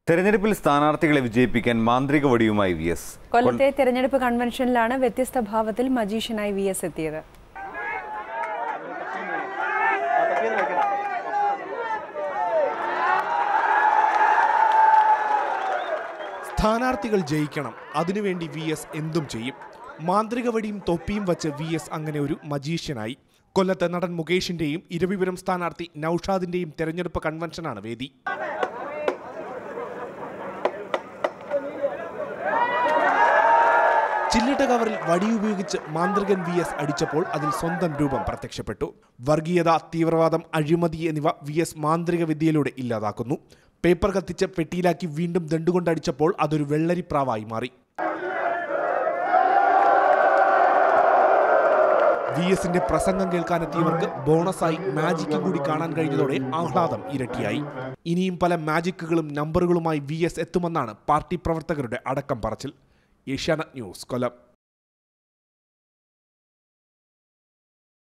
തെരഞ്ഞെടുപ്പിൽ സ്ഥാനാർത്ഥികളെ വിജയിപ്പിക്കാൻ മാന്ത്രിക വടിയുമായി വി എസ് കൊല്ലത്തെ തെരഞ്ഞെടുപ്പ് കൺവെൻഷനിലാണ് വ്യത്യസ്ത ഭാവത്തിൽ മജീഷ്യനായി വി എസ് എത്തിയത് സ്ഥാനാർത്ഥികൾ ജയിക്കണം അതിനുവേണ്ടി വി എസ് എന്തും ചെയ്യും മാന്ത്രിക വടിയും തൊപ്പിയും വച്ച് വി എസ് അങ്ങനെ ഒരു മജീഷ്യനായി കൊല്ലത്ത് നടൻ മുകേഷിന്റെയും ഇരവിപുരം സ്ഥാനാർത്ഥി നൌഷാദിന്റെയും തെരഞ്ഞെടുപ്പ് കൺവെൻഷനാണ് വേദി ചില്ലിട്ട കവറിൽ വടിയുപയോഗിച്ച് മാന്ത്രികൻ വി എസ് അടിച്ചപ്പോൾ അതിൽ സ്വന്തം രൂപം പ്രത്യക്ഷപ്പെട്ടു വർഗീയത തീവ്രവാദം അഴിമതി എന്നിവ വി എസ് മാന്ത്രിക വിദ്യയിലൂടെ ഇല്ലാതാക്കുന്നു പേപ്പർ കത്തിച്ച് പെട്ടിയിലാക്കി വീണ്ടും ദണ്ടുകൊണ്ടടിച്ചപ്പോൾ അതൊരു വെള്ളരിപ്രാവായി മാറി വി എസിന്റെ പ്രസംഗം കേൾക്കാനെത്തിയവർക്ക് ബോണസായി മാജിക്ക് കൂടി കാണാൻ കഴിഞ്ഞതോടെ ആഹ്ലാദം ഇരട്ടിയായി ഇനിയും പല മാജിക്കുകളും നമ്പറുകളുമായി വി എസ് എത്തുമെന്നാണ് പാർട്ടി പ്രവർത്തകരുടെ അടക്കം പറച്ചിൽ ഏഷ്യാനെറ്റ് ന്യൂസ് കൊല്ലം